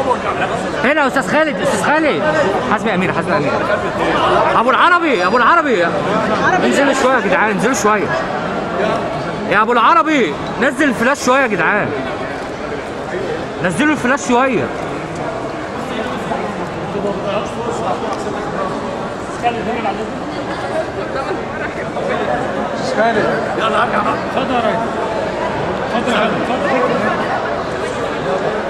هنا يا استاذ خالد استاذ خالد حسبي امير حسبي امير ابو العربي ابو العربي انزلوا شويه يا جدعان انزلوا شويه يا ابو العربي نزل الفلاش شويه يا جدعان نزلوا الفلاش شويه اتفضل يا ريس اتفضل يا حبيبي اتفضل